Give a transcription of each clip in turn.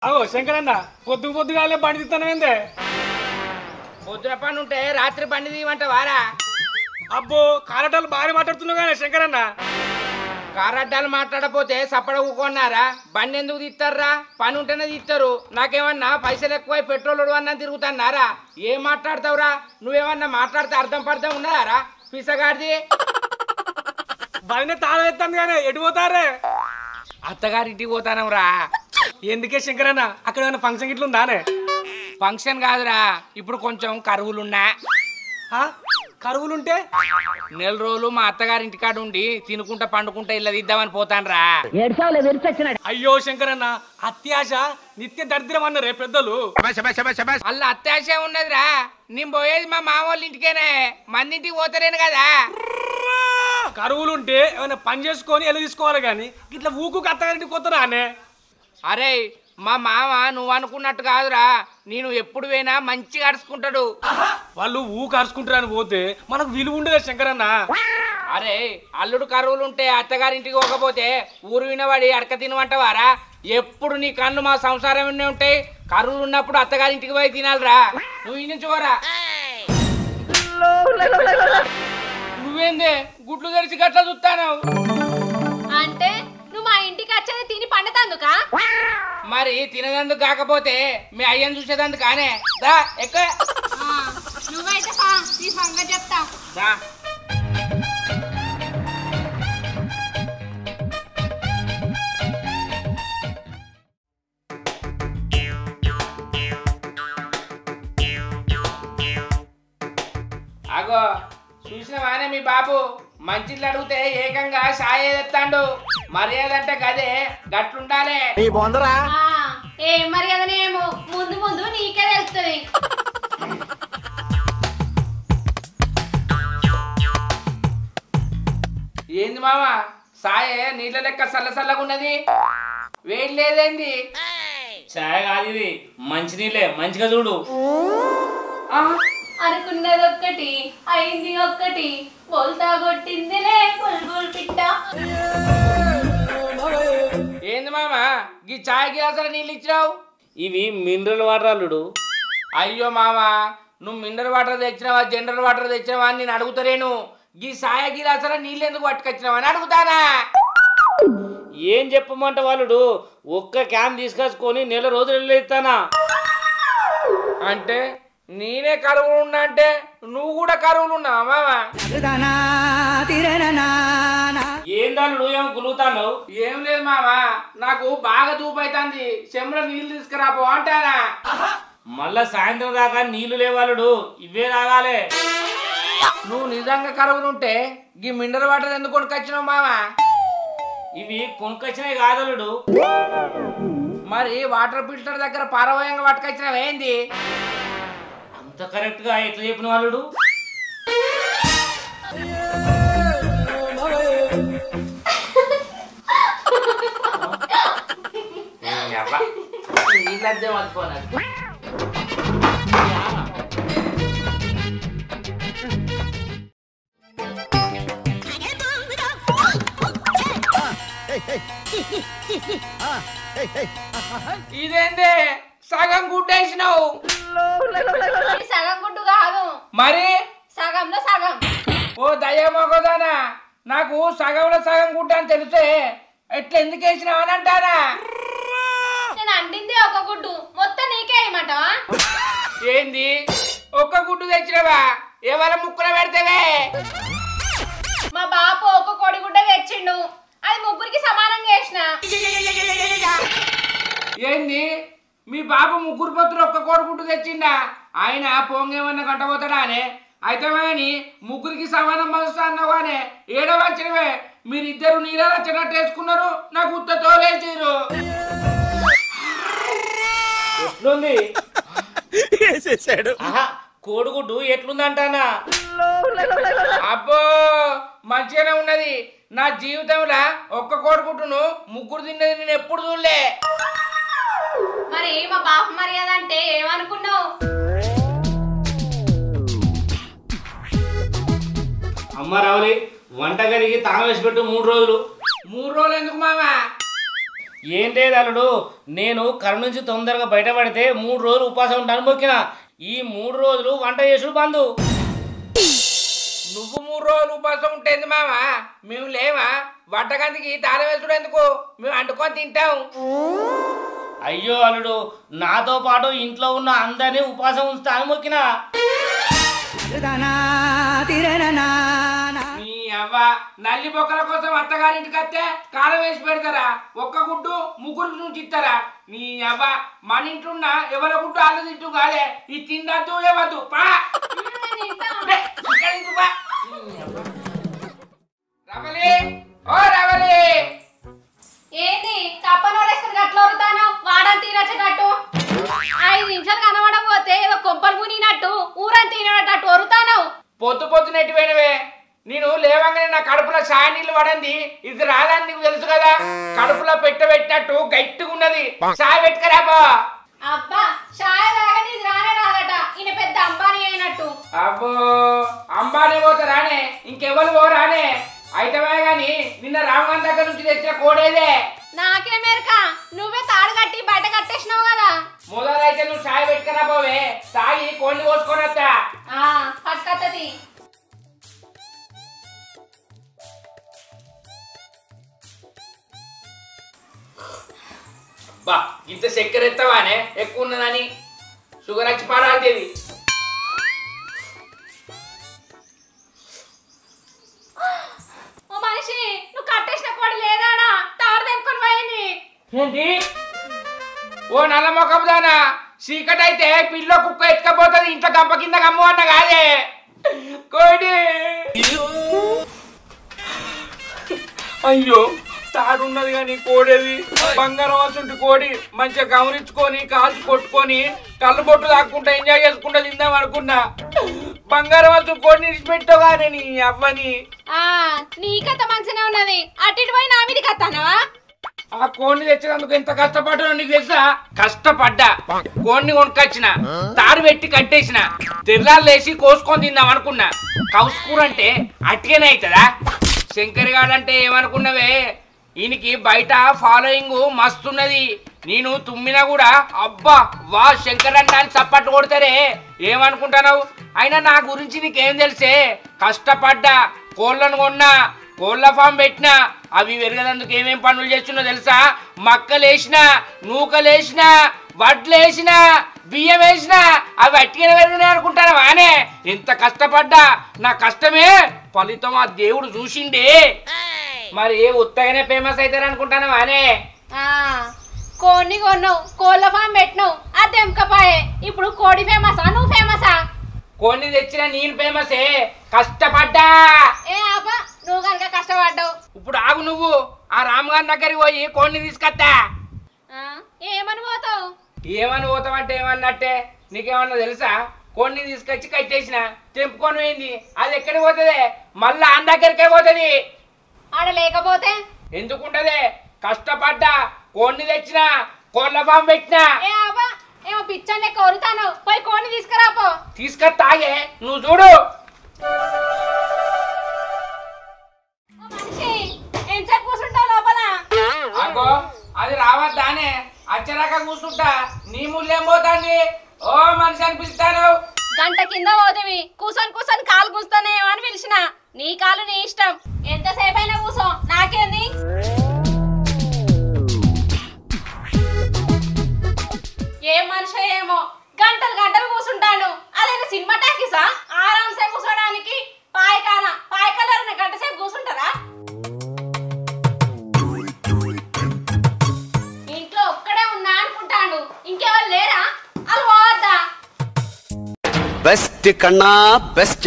అగో శంకరన్న పొద్దు పొద్దుగాలే బండి తిత్తానమేందే పొద్దున పని ఉంటే రాత్రి బండి తీయమంట వారా అబ్బో కారటాలు బాగానే మాట్లాడుతున్నావు కానీ శంకరన్న కారడ్డాలు మాట్లాడపోతే సప్పడ ఊకొన్నారా బండి ఎందుకు తీస్తారా పని ఉంటేనే తీస్తారు నాకేమన్నా పైసలు ఎక్కువై పెట్రోల్ అన్నా తిరుగుతున్నారా ఏం మాట్లాడతావురా నువ్వేమన్నా మాట్లాడితే అర్థం పర్థం ఉన్నదారా పిసగాడిది బండి తాళం ఎత్తాను కానీ ఎటు పోతారే అత్తగారింటికి పోతానంరా ఎందుకే శంకరన్న అక్కడ ఏమైనా ఫంక్షన్ గిట్ల ఉందానే ఫంక్షన్ కాదురా ఇప్పుడు కొంచెం కరువులున్నా ఆ? కరువులుంటే నెల రోజులు మా అత్తగారింటి కాడ ఉండి తినుకుంటా పండుకుంటా ఇల్లు తీద్దామని పోతానురా అయ్యో శంకరన్న అత్యాశ నిత్య దరిద్రం అన్నారే పెద్దలు అల్ల అత్యాశ ఉన్నదిరా నేను పోయేది మా మామూలు ఇంటికేనే మందింటికి పోతలేను కదా కరువులుంటే ఏమైనా పని చేసుకొని ఎలా తీసుకోవాలి కానీ ఇట్లా ఊకు అత్తగారింటికి కొత్తరా అనే అరే మా మామ నువ్వు అనుకున్నట్టు కాదురా నేను ఎప్పుడు పోయినా మంచిగా అడుచుకుంటాడు వాళ్ళు ఊకు అరుచుకుంటారని పోతే మనకు విలువ ఉండదు శంకరన్న అరే అల్లుడు కరువులు ఉంటే అత్తగారింటికి పోకపోతే ఊరు వినవాడి అడక తినమంటవారా ఎప్పుడు నీ కన్ను మా సంసారం వినే ఉంటాయి కరువులు ఉన్నప్పుడు అత్తగారింటికి పోయి తినాలిరా నువ్వు ఇంచుకోరా నువ్వేందే గుడ్లు తెరిచి గట్ల చూస్తాను అంటే నువ్వు మా ఇంటికి వచ్చేది తిని పండుతందుకా మరి తినదందుకు కాకపోతే మీ అయ్యని చూసేదందుకు కానే దా ఎక్క నువ్వైతే పా నీ సంగతి చెప్తా దా అగో చూసినవానే మీ బాబు మంచిళ్ళు అడిగితే ఏకంగా సాయ ఎత్తాడు మర్యాద అంటే గదే గట్లుండాలే ఆ, ఏం మర్యాదనేమో ముందు ముందు నీకే తెలుస్తుంది ఏంది మామ సాయే నీళ్ళ లెక్క సల్ల సల్లగున్నది వేడి లేదేంది ఛాయ్ కాదు ఇది మంచినీళ్ళే మంచిగా చూడు ఆ, అనుకున్నది ఒక్కటి అయింది ఒక్కటి బోల్తా కొట్టిందిలే బుల్బుల్ పిట్ట ఏంది మామ గీ చాయ్ గిలాసాల నీళ్ళు ఇచ్చినావు ఇవి మినరల్ వాటర్ అల్లుడు అయ్యో మామ నువ్వు మినరల్ వాటర్ తెచ్చినావా జనరల్ వాటర్ తెచ్చినావా అని నేను అడుగుతలేను గీ సాయ గిలాసాల నీళ్ళు ఎందుకు పట్టుకొచ్చినావా అని అడుగుతానా ఏం చెప్పమంట వాళ్ళుడు ఒక్క క్యాన్ తీసుకొచ్చుకొని నెల రోజులు ఇస్తానా అంటే నేనే కరువులు ఉన్నా అంటే నువ్వు కూడా కరువులు ఉన్నావా మామ ఏందాలు ఏమో గులుగుతాను ఏం లేదు మామ నాకు బాగా దూపైతుంది చెంబులో నీళ్ళు తీసుకురాపో అంటానా మళ్ళా సాయంత్రం దాకా నీళ్లు లేవాలుడు ఇవే తాగాలే నువ్వు నిజంగా కరువులుంటే గీ మినరల్ వాటర్ ఎందుకు కొనుకొచ్చినావు మామ ఇవి కొనుకొచ్చినవి కాదలుడు మరి వాటర్ ఫిల్టర్ దగ్గర పారవయంగా పట్టుకొచ్చినావు ఏంది అంత కరెక్ట్ గా ఎట్లా చెప్పిన వాళ్ళుడు నీళ్ళద్దే మర్చిపోయినది ఇదేంది సగం గుడ్డేసినావు ఇది సగం గుడ్డు కాదు మరి సగంలో సగం ఓ దయ్యమోగదానా నాకు సగంలో సగం గుడ్డ అని తెలిస్తే ఎట్లా ఎందుకు వేసినావు అని అంటానా నేను అండింది ఒక గుడ్డు మొత్తం నీకే వేయమంటావా ఏంది ఒక్క గుడ్డు తెచ్చినవా ఎవర ముక్కున పెడతావే మా బాపు ఒక కోడిగుడ్డ తెచ్చిండు అది ముగ్గురికి సమానంగా వేసిన ఏంది మీ బాబు ముగ్గురు పొత్తులు ఒక్క కోడిగుడ్డు తెచ్చిండా ఆయన పొంగేమన్నా గంటపోతాడా అనే అయితే కానీ ముగ్గురికి సమానం మలుస్తా అన్నావు కానీ ఏడో వచ్చినవే మీరిద్దరు నీళ్ళ వచ్చినట్టు వేసుకున్నారు నాకు ఉత్త తోలేసారు ఎట్లుంది ఆహా, కోడిగుడ్డు ఎట్లుందంటానా అబ్బో మంచిగానే ఉన్నది నా జీవితంలో ఒక్క కోడిగుడ్డును ముగ్గురు తిన్నది నేను ఎప్పుడు చూడలే మరి మా బాపు మర్యాద అంటే ఏమనుకున్నావు అమ్మ రావులి వంటగదికి తాళం వేసి పెట్టు మూడు రోజులు మూడు రోజులు ఎందుకు మామ ఏం లేదు అల్లుడు నేను కరు నుంచి తొందరగా బయటపడితే మూడు రోజులు ఉపాసం ఉంటాను మొక్కిన ఈ మూడు రోజులు వంట చేసుడు బంధు నువ్వు మూడు రోజులు ఉపాసం ఉంటుంది మామ మేము లేవా వంటగందికి తాళం వేసుడు ఎందుకు మేము అంటుకొని తింటాం అయ్యో అల్లుడు నాతో పాటు ఇంట్లో ఉన్న అందరినీ ఉపాసం ఉంచుతాను మొక్కిన నీ అవ్వ నల్లి బొక్కల కోసం అత్తగారింటికి వస్తే కాలం వేసి పెడతారా ఒక్క గుడ్డు ముగ్గురు నుంచి ఇస్తారా నీ అవ్వ మన ఇంట్లున్న ఎవరి గుడ్డు అల్ల తింటూ కాదే ఈ తిండద్దు ఇవ్వద్దు పా లే, ఇక్కడ ఇంటికి పా. నీ అవ్వ. రమలి ఓ రమలి ఏంది కప్పనోరేసుకుని గట్ల వరుతాను వాడని తీరచ్చటట్టు ఐదు నిమిషాలు కనబడకపోతే ఏదో కొంపలు మునిగినట్టు ఊరని తినటట్టు వరుతాను పొద్దు పొద్దున ఎటు పోయినవే నేను లేవంగానే నా కడుపులో సాయ నీళ్ళు పడింది ఇది రాదని నీకు తెలుసు కదా కడుపులో పెట్టబెట్టినట్టు గట్టిగా ఉన్నది సాయ పెట్టుకరాబా అబ్బా చాయ్ తాగని ఇది రానే రాదట ఈయన పెద్ద అంబానీ అయినట్టు అబ్బో అంబానే పోతే రానే ఇంకెవరు పోరానే అయితమే గాని నిన్న రామగారి దగ్గర నుంచి తెచ్చిన కోడేదే నాకే మేరక నువ్వే తాడు కట్టి బయట కట్టేసినావు కదా మొదలైతే నువ్వు సాయ పెట్టుకరా పోవే తాగి కోడిని కోసుకొని వస్తా ఆ పట్టుకత్తది బా ఇంత చక్కెర ఎత్తవానే ఎక్కువ ఉన్నదని షుగర్ వచ్చి పాడాలి ఓ మనిషి నువ్వు కట్టేసిన కోడి లేదాడా తవరు తెంపుకొని పోయింది ఏంటి ఓ నల్ల మొక్కపు దానా చీకటి అయితే పిల్ల కుక్క ఎత్తుకపోతుంది ఇంట్లో గంప కింద గమ్ము అన్న కాదే కోడి అయ్యో తాడున్నది కానీ కోడేది బంగారం అసంటి కోడి మంచిగా గమనించుకొని కాల్చి కొట్టుకొని కళ్ళు బొట్టు తాక్కుంటా ఎంజాయ్ చేసుకుంటా తిందాం అనుకున్నా బంగారం అసలు కోడిని విడిచిపెట్టగానే నీ అవ్వని ఆ నీ కథ మంచిగా ఉన్నది అటు ఇటు పోయి నా మీద కత్తానవా ఆ కోడిని తెచ్చినందుకు ఎంత కష్టపడ్డా నీకు తెలుసా కష్టపడ్డా కోడిని కొనుక్కొచ్చిన తాడు పెట్టి కట్టేసిన తెల్లాలు లేచి కోసుకొని తిందాం అనుకున్నా కౌసు కూర అంటే అట్టిగానే అవుతుందా శంకర్ గాడంటే ఏమనుకున్నావే ఈయనకి బయట ఫాలోయింగ్ మస్తున్నది నేను తుమ్మినా కూడా అబ్బా వా శంకర్ అంటే అని చప్పట్లు కొడతారే ఏమనుకుంటున్నావు అయినా నా గురించి నీకేం తెలిసే కష్టపడ్డా కోళ్ళను కొన్నా కోళ్ళ ఫామ్ పెట్టినా అవి పెరగదందుకు ఏమేం పనులు చేస్తున్నా తెలుసా మక్కలేసిన నూకలేసిన వడ్లేసిన బియ్యం వేసిన అవి అట్టిగా పెరిగినాయి అనుకుంటాను వానే ఎంత కష్టపడ్డా నా కష్టమే ఫలితం ఆ దేవుడు చూసిండే మరి ఉత్తగానే ఫేమస్ అవుతారు అనుకుంటాను వానే ఆ కోడిని కొన్నావు కోళ్ళ ఫామ్ పెట్టినావు అది తెంపకపాయే ఇప్పుడు కోడి ఫేమసా నువ్వు ఫేమసా కొన్ని తెచ్చిన నేను ఫేమసే కష్టపడ్డా ఏ అబ్బా నువ్వు కనుక కష్టపడ్డావు ఇప్పుడు ఆగు నువ్వు ఆ రామగారి దగ్గరికి పోయి కోడిని తీసుకొస్తా ఆ, ఏమని పోతావు ఏమని పోతామంటే ఏమన్నట్టే నీకేమన్నా తెలుసా కొన్ని తీసుకొచ్చి కట్టేసిన తెంపుకొని పోయింది అది ఎక్కడికి పోతుంది మళ్ళా ఆయన దగ్గరికే పోతుంది ఆడ లేకపోతే ఎందుకుంటది కష్టపడ్డా కోడిని తెచ్చిన కోళ్ళ ఫామ్ పెట్టినా ఏ అబ్బా ఏమో పిచ్చని లెక్క కొరుతాను పోయి కోడిని తీసుకురాపో తీసుకొని తాగే నువ్వు చూడు ఓ మనిషి ఎంతసేపు కూర్చుంటావు లోపల అగో అది రావద్దానే అచ్చరాక కూర్చుంటా నీ ముళ్ళేం పోతాంది ఓ మనిషి అని పిలుస్తాను గంట కింద పోతివి కూర్చొని కూర్చొని కాలు కూస్తానే అని పిలిచిన నీ కాలు నీ ఇష్టం ఎంతసేపు అయినా కూర్చో నాకేంది ఏం మనిషి ఏమో గంటలు గంటలు కూర్చుంటాను అదైనా సినిమా టాకీసా ఆరాంసే కూర్చోడానికి పాయకాన పాయకాల గంట సేపు కూర్చుంటారా ఇంట్లో ఒక్కడే ఉన్నా అనుకుంటాను ఇంకెవరు లేరా అది పోవద్దా ಬೆಸ್ಟ್ ಕಣ್ಣ ಬೆಸ್ಟ್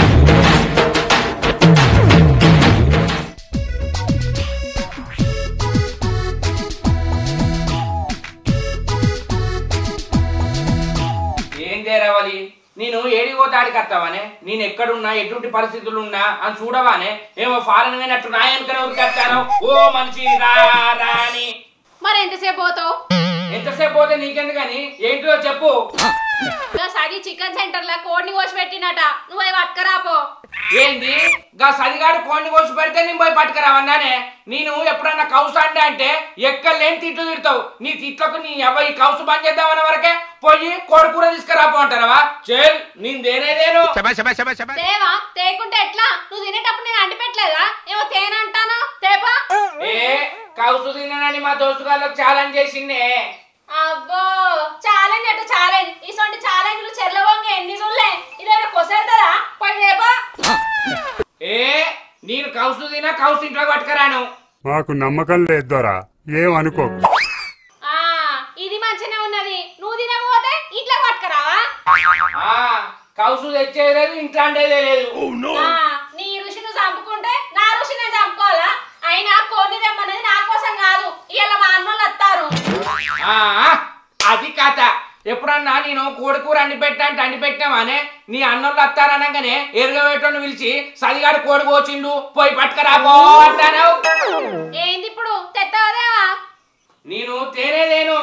ఏం చేరవాలి నేను ఏడికి పోతే ఆడికి వస్తావానే నేను ఎక్కడున్నా ఎటువంటి పరిస్థితులు ఉన్నా అని చూడవానే ఏమో ఫారెన్ పోయినట్టు నా వెనకనే ఉరికేస్తాను ఓ మనిషి రా రా అని మరి ఎంతసేపు పోతావు ఎంతసేపు పోతే నీకెందుకని ఏంటో చెప్పు ఇంకా సరి చికెన్ సెంటర్ లో కోడిని కోసి పెట్టినట నువ్వు అవి పట్టుకరాపో ఏంది గా సరిగాడు కోడిని కోసి పెడితే నేను పోయి పట్టుకురావన్నానే నేను ఎప్పుడన్నా కౌసు అండి అంటే ఎక్కలేని తిట్లు తిడతావు నీ తిట్లకు నీ అవ్వ ఈ కౌసు బంద్ చేద్దామన్న వరకే పోయి కోడి కూర తీసుకురాపో అంటారా చేల్ నేను దేనేదేను దేవా తేకుంటే ఎట్లా నువ్వు తినేటప్పుడు నేను అంటి పెట్టలేదా ఏమో తేనె అంటాను తేపా ఏ కౌసు తిననని మా దోస్తు గారికి ఛాలెంజ్ చేసిందే అబ్బో ఛాలెంజ్ అటు ఛాలెంజ్ ఇసొంటి ఛాలెంజ్లు చెర్లవంగ ఎన్ని చూడలే ఇదేమైనా కొసేరుతుందా పోయి తేపా ఏ నేను కౌసు తినా కౌసు ఇంట్లో పట్టుకురాను మాకు నమ్మకం లేదు దొరా ఏం అనుకోకు ఆ ఇది మంచిగానే ఉన్నది నువ్వు తినకపోతే ఇట్లా పట్టుకురావా ఆ కౌసు తెచ్చేది లేదు ఇంట్లో అండేదే లేదు ఆ, నీ ఋషి నువ్వు చంపుకుంటే నా ఋషి నేను చంపుకోవాలా అయినా కోడిని తెమ్మన్నది నా కోసం కాదు ఇలా మా అన్నోళ్ళు వస్తారు ఆ అది కథ ఎప్పుడన్నా నేను కోడి కూర అండి పెట్టా అంటే అండి పెట్టామానే నీ అన్నోళ్ళు వస్తారనగానే ఎరగబెట్టని పిలిచి సరిగాడు కోడి కోచిండు పోయి పట్టుకురాబో అంటాను ఏంది ఇప్పుడు తెత్తవదేవా నేను తేనేదేను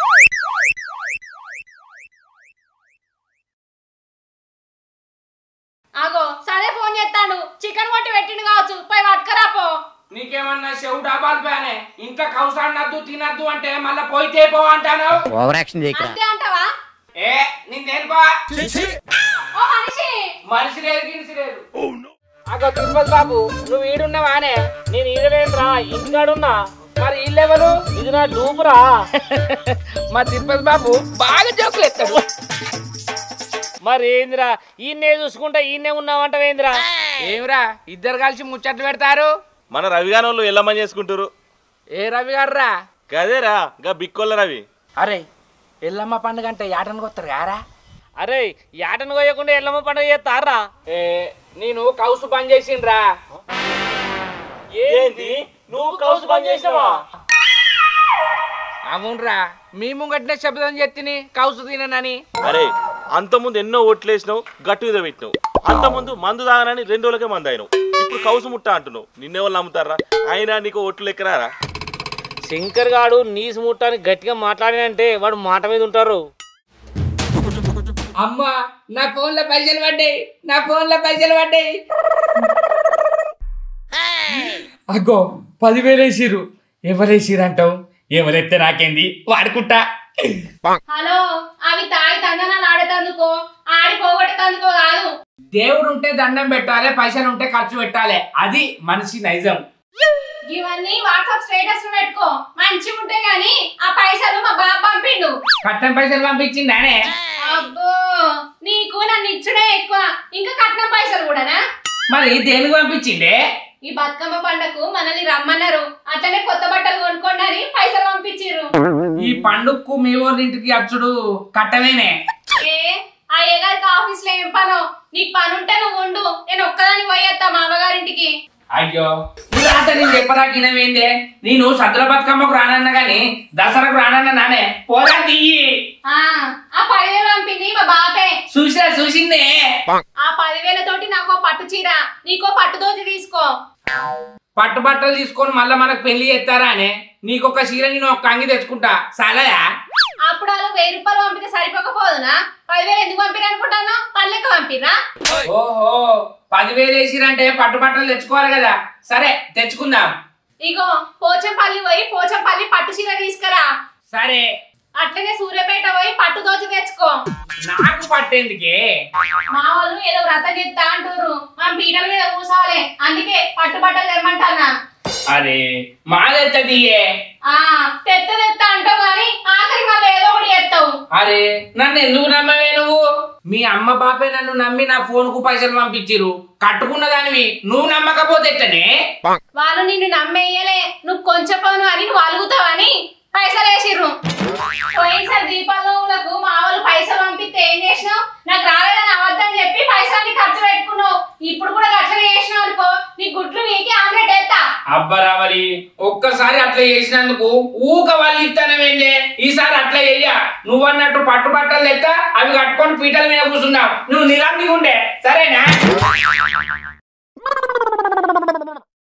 ఆగో సరే ఫోన్ చేస్తాడు చికెన్ కొట్టి పెట్టిండు కావచ్చు పోయి పట్టుకరాపో నీకేమన్నా చెవు డాబాలు పోయానే ఇంట్లో కౌసు అన్నద్దు తినద్దు అంటే మళ్ళా పోయి తేపో అంటాను ఓవర్ యాక్షన్ చేయకరా అంతే అంటావా ఏ నేను బా ఓ మనిషి మనిషి లేదు గినిసి లేదు అగో తిరుపతి బాబు నువ్వు ఈడున్నావానే నేను ఈడలేనురా ఇంటికాడున్నా మరి వీళ్ళెవరు ఇది నా డూపురా మా తిరుపతి బాబు బాగా జోకులు ఎత్తాడు మరి ఏందిరా ఈయన్నే చూసుకుంటా ఈయన్నే ఉన్నావంటవేందిరా ఏమిరా ఇద్దరు కలిసి ముచ్చట్లు పెడతారు మన రవిగానోళ్ళు ఎల్లమని చేసుకుంటారు ఏ రవి గారురా గదేరా గా బిక్కోళ్ళ రవి అరే ఎల్లమ్మ పండుగ అంటే యాటనికి వస్తారు కారా అరే యాటను కోయకుండా ఎల్లమ్మ పండుగ చేస్తారా ఏ నేను కౌసు పని చేసిండ్రా ఏంది నువ్వు కౌసు పని చేసినావా అవునరా మీ ముంగట్నే శబ్దం చెత్తిని కౌసు తిననని అరే అంతకుముందు ఎన్నో ఓట్లు వేసినావు గట్టు మీద పెట్టినావు అంతకుముందు మందు తాగనని రెండు రోజులకే మందు అయినావు ఇప్పుడు కౌసు ముట్ట అంటున్నావు నిన్నెవరు నమ్ముతారా అయినా నీకు ఓట్లు ఎక్కరారా శంకర్ గాడు నీసు ముట్టానికి గట్టిగా మాట్లాడినంటే వాడు మాట మీద ఉంటారు అమ్మా నా ఫోన్ లో పైసలు పడ్డాయి నా ఫోన్ లో పైసలు పడ్డాయి అగ్గో పదివేలు వేసిర్రు ఎవరు వేసిర్రు అంటావు ఎవరెత్తే నాకేంది వాడుకుంటా హలో అవి తాగి తందనాలు ఆడేతందుకో ఆడి పోగొట్టేతందుకో కాదు దేవుడు ఉంటే దండం పెట్టాలి పైసలు ఉంటే ఖర్చు పెట్టాలి అది మనిషి నైజం ఇవన్నీ వాట్సాప్ స్టేటస్ పెట్టుకో మంచిగా ఉంటే గాని ఆ పైసలు మా బాబు పంపిండు కట్నం పైసలు పంపించిందానే అబ్బో నీకు నన్ను ఇచ్చుడే ఎక్కువ ఇంకా కట్నం పైసలు కూడానా మరి దేనికి పంపించిండే ఈ బతుకమ్మ పండగకు మనల్ని రమ్మన్నారు అట్లనే కొత్త బట్టలు కొనుక్కోండి అని పైసలు పంపించిర్రు ఈ పండుగకు మీ ఊరి ఇంటికి అచ్చుడు కట్టమేనే ఏ ఆ ఏగారికి ఆఫీస్ లో ఏం పనో నీకు పని ఉంటే నువ్వు ఉండు నేను ఒక్కదాని పోయేస్తా మా అమ్మగారింటికి అయ్యో ఇలాంటి నేను చెప్పరాకినవేందే నేను సద్ర బతుకమ్మకు రానన్న గాని దసరాకు రానన్న నానే పోరా తీయి ఆ ఆ పదివేలు పంపింది మా బాపే చూసా చూసిందే ఆ పదివేలతోటి నాకో పట్టు చీర నీకో పట్టు దోతి తీసుకో పట్టు బట్టలు తీసుకొని మళ్ళీ మనకు పెళ్లి చేస్తారా అనే నీకొక చీర నేను ఒక అంగి తెచ్చుకుంటా సలయా అప్పుడు వాళ్ళు వెయ్యి రూపాయలు పంపితే సరిపోకపోదునా పదివేలు ఎందుకు పంపిరు అనుకుంటాను పల్లెకి పంపిరా ఓహో పదివేలు వేసిరంటే పట్టు బట్టలు తెచ్చుకోవాలి కదా సరే తెచ్చుకుందాం ఇగో పోచంపల్లి పోయి పోచంపల్లి పట్టు చీర తీసుకురా సరే అట్లనే సూర్యాపేట పోయి పట్టు దోచి తెచ్చుకో నాకు పట్టేందుకే మా వాళ్ళు ఏదో వ్రతం చేస్తా అంటారు మనం పీటల మీద కూర్చోవాలి అందుకే పట్టు బట్టలు తెమ్మంటానా అరే మాదెత్త తీయే ఆ తెత్త తెత్త అంటావు కానీ ఆఖరి మళ్ళీ ఏదో ఒకటి చేస్తావు అరే నన్ను ఎందుకు నమ్మవే నువ్వు మీ అమ్మ బాపే నన్ను నమ్మి నా ఫోన్ కు పైసలు పంపించిరు కట్టుకున్న దానివి నువ్వు నమ్మకపోతే ఎట్టనే వాళ్ళు నిన్ను నమ్మేయలే నువ్వు కొంచెం పను అని నువ్వు అలుగుతావని పైసలు వేసిర్రు పోయినసారి దీపావళులకు మా వాళ్ళు పైసలు పంపిస్తే ఏం చేసినావు నాకు రాలేదని అబద్ధం చెప్పి పైసలు ఖర్చు పెట్టుకున్నావు ఇప్పుడు కూడా ఖర్చు చేసినావు అనుకో నీ గుడ్లు నీకి ఆమ్లెట్ వేస్తా అబ్బరావలి ఒక్కసారి అట్లా చేసినందుకు ఊక వాళ్ళు ఇస్తానమేందే ఈసారి అట్లా చెయ్య నువ్వన్నట్టు పట్టు బట్టలు తెత్త అవి కట్టుకొని పీటల మీద కూర్చున్నావు నువ్వు నిరాంతిగా ఉండే సరేనా